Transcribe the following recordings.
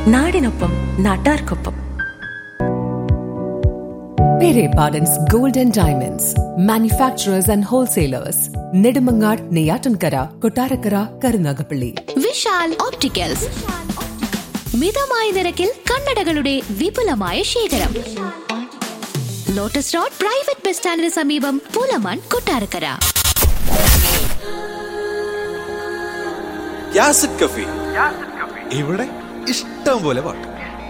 നാടിനൊപ്പം നാട്ടാർക്കൊപ്പം Pere Pardon's Gold and Diamonds, manufacturers and wholesalers, Nedumangad, Neyatankara, Kotarakara, Karunagapalli. Vishal opticals മിതമായ നിരക്കിൽ കണ്ണടകളുടെ വിപുലമായ ശേഖരം ലോട്ടസ് റോഡ് പ്രൈവറ്റ് ബസ് സ്റ്റാൻഡിന് സമീപം പൂലമാൻ കൊട്ടാരക്കര യാസിഡ് കഫി ഇവിടെ ഇഷ്ടം പോലെ പാട്ട്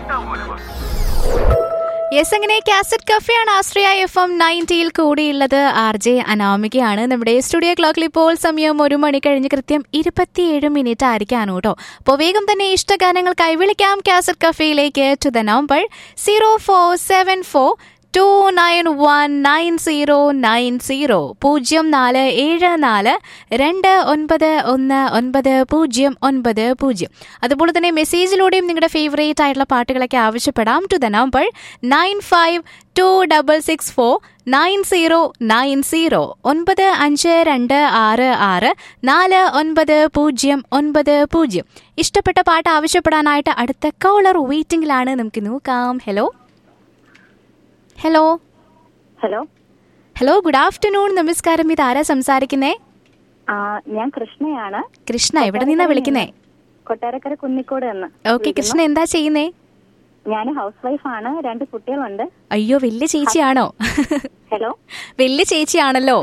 യെസ് അങ്ങനെ കാസറ്റ് കഫയാണ് ആശ്രയ എഫ് എം നയൻറ്റിയിൽ കൂടിയുള്ളത് ആർ ജെ അനാമികയാണ് നമ്മുടെ സ്റ്റുഡിയോ ക്ലോക്കിൽ ഇപ്പോൾ സമയം ഒരു മണി കഴിഞ്ഞ് കൃത്യം ഇരുപത്തിയേഴ് മിനിറ്റ് ആയിരിക്കാണ് കേട്ടോ അപ്പോൾ വേഗം തന്നെ ഇഷ്ടഗാനങ്ങൾക്കായി വിളിക്കാം കാസറ്റ് കഫയിലേക്ക് to the number zero four seven four two nine one nine zero nine zero പൂജ്യം നാല് ഏഴ് നാല് രണ്ട് ഒൻപത് ഒന്ന് ഒൻപത് പൂജ്യം ഒൻപത് പൂജ്യം അതുപോലെ തന്നെ മെസ്സേജിലൂടെയും നിങ്ങളുടെ ഫേവറേറ്റ് ആയിട്ടുള്ള പാട്ടുകളൊക്കെ ആവശ്യപ്പെടാം to the number nine five two double six four nine zero nine zero ഒൻപത് അഞ്ച് രണ്ട് ആറ് ആറ് നാല് ഒൻപത് പൂജ്യം ഒൻപത് പൂജ്യം ഇഷ്ടപ്പെട്ട പാട്ട് ആവശ്യപ്പെടാനായിട്ട് അടുത്ത കോളർ വെയിറ്റിംഗിലാണ് നമുക്ക് നോക്കാം hello hello hello hello good afternoon നമസ്കാരം ഇത് ആരാ സംസാരിക്കുന്നേ ആ ഞാൻ കൃഷ്ണയാണ് കൃഷ്ണ എവിടെ നിന്നാ വിളിക്കുന്നേ കൊട്ടാരക്കര കുന്നിക്കോട് എന്ന് ഓക്കെ കൃഷ്ണ എന്താ ചെയ്യുന്നേ ഞാൻ ഹൗസ് വൈഫാണ് രണ്ട് കുട്ടികളുണ്ട് അയ്യോ വലിയ ചേച്ചിയാണോ ഹലോ വലിയ ചേച്ചിയാണല്ലോ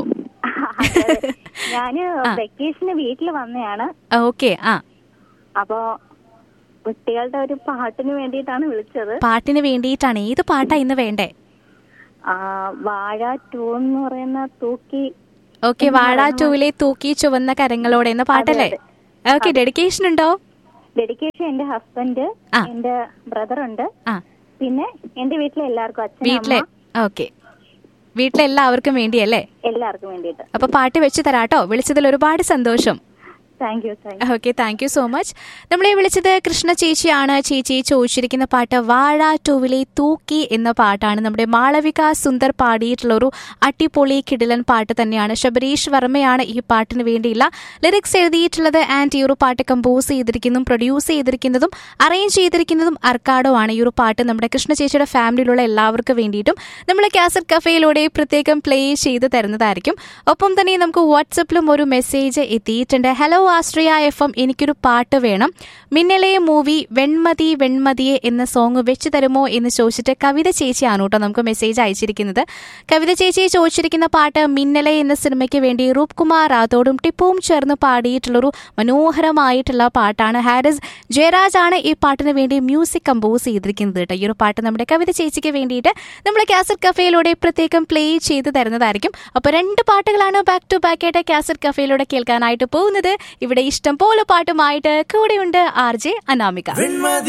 ഞാന് വെക്കേഷന് വീട്ടിൽ വന്നതാണ് ഓക്കെ ആ അപ്പോ കുട്ടികളുടെ ഒരു പാട്ടിന് വേണ്ടിയിട്ടാണ് വിളിച്ചത് പാട്ടിന് വേണ്ടിയിട്ടാണ് ഏത് പാട്ടാ ഇന്ന് വേണ്ടേ ആ വാഴ ടൂ എന്ന് പറയുന്ന തൂക്കി ഓക്കെ വാഴ ടൂവിലെ തൂക്കി ചുവന്ന കരങ്ങളോടെ എന്ന പാട്ടല്ലേ ഓക്കെ ഡെഡിക്കേഷൻ ഉണ്ടോ ഡെഡിക്കേഷൻ എന്റെ ഹസ്ബൻഡ് ആ. എന്റെ ബ്രദർ ഉണ്ട് ആ പിന്നെ എന്റെ വീട്ടിലെ എല്ലാവർക്കും അച്ഛൻ വീട്ടിലെ അമ്മ ഓക്കെ വീട്ടിലെ എല്ലാവർക്കും വേണ്ടിയല്ലേ എല്ലാവർക്കും വേണ്ടിയിട്ട് അപ്പൊ പാട്ട് വെച്ച് തരാട്ടോ വിളിച്ചതിൽ ഒരുപാട് സന്തോഷം thank you thank okay thank you so much നമ്മളെ വിളിച്ചത് കൃഷ്ണ ചേച്ചിയാണ് ചേച്ചി ചോദിച്ചിരിക്കുന്ന പാട്ട് വാഴ ടൂവിലെ തൂക്കി എന്ന പാട്ടാണ് നമ്മുടെ മാളവിക സുന്ദർ പാടിയിട്ടുള്ള ഒരു അട്ടിപ്പൊളി കിടിലൻ പാട്ട് തന്നെയാണ് ശബരീഷ് വർമ്മയാണ് ഈ പാട്ടിന് വേണ്ടിയുള്ള ലിറിക്സ് എഴുതിയിട്ടുള്ളത് ആൻഡ് ഈ ഒരു പാട്ട് കമ്പോസ് ചെയ്തിരിക്കുന്നതും പ്രൊഡ്യൂസ് ചെയ്തിരിക്കുന്നതും അറേഞ്ച് ചെയ്തിരിക്കുന്നതും അർക്കാഡോ ആണ് ഈ ഒരു പാട്ട് നമ്മുടെ കൃഷ്ണ ചേച്ചിയുടെ ഫാമിലിയിലുള്ള എല്ലാവർക്കും വേണ്ടിയിട്ടും നമ്മൾ കാസറ്റ് കഫയിലൂടെ പ്രത്യേകം പ്ലേ ചെയ്ത് തരുന്നതായിരിക്കും ഒപ്പം തന്നെ നമുക്ക് വാട്സപ്പിലും ഒരു മെസ്സേജ് എത്തിയിട്ടുണ്ട് ഹലോ ആശ്രയ എഫ് എം എനിക്കൊരു പാട്ട് വേണം മിന്നലെ മൂവി വെൺമതി വെൺമതിയെ എന്ന സോങ് വെച്ച് തരുമോ എന്ന് ചോദിച്ചിട്ട് കവിത ചേച്ചിയാണ് കേട്ടോ നമുക്ക് മെസ്സേജ് അയച്ചിരിക്കുന്നത് കവിത ചേച്ചി ചോദിച്ചിരിക്കുന്ന പാട്ട് മിന്നലെ എന്ന സിനിമയ്ക്ക് വേണ്ടി റൂപ് കുമാർ റാത്തോടും ടിപ്പുവും ചേർന്ന് പാടിയിട്ടുള്ളൊരു മനോഹരമായിട്ടുള്ള പാട്ടാണ് ഹാരിസ് ജയരാജ് ആണ് ഈ പാട്ടിന് വേണ്ടി മ്യൂസിക് കമ്പോസ് ചെയ്തിരിക്കുന്നത് കേട്ടോ ഈ ഒരു പാട്ട് നമ്മുടെ കവിത ചേച്ചിക്ക് വേണ്ടിയിട്ട് നമ്മൾ കാസറ്റ് കഫയിലൂടെ പ്രത്യേകം പ്ലേ ചെയ്ത് തരുന്നതായിരിക്കും അപ്പോൾ രണ്ട് പാട്ടുകളാണ് ബാക്ക് ടു ബാക്ക് ആയിട്ട് കാസറ്റ് കഫയിലൂടെ കേൾക്കാനായിട്ട് പോകുന്നത് ഇവിടെ ഇഷ്ടം പോലെ പാട്ടുമായിട്ട് കൂടെയുണ്ട് ആർ ജെ അനാമിക വെൺമതി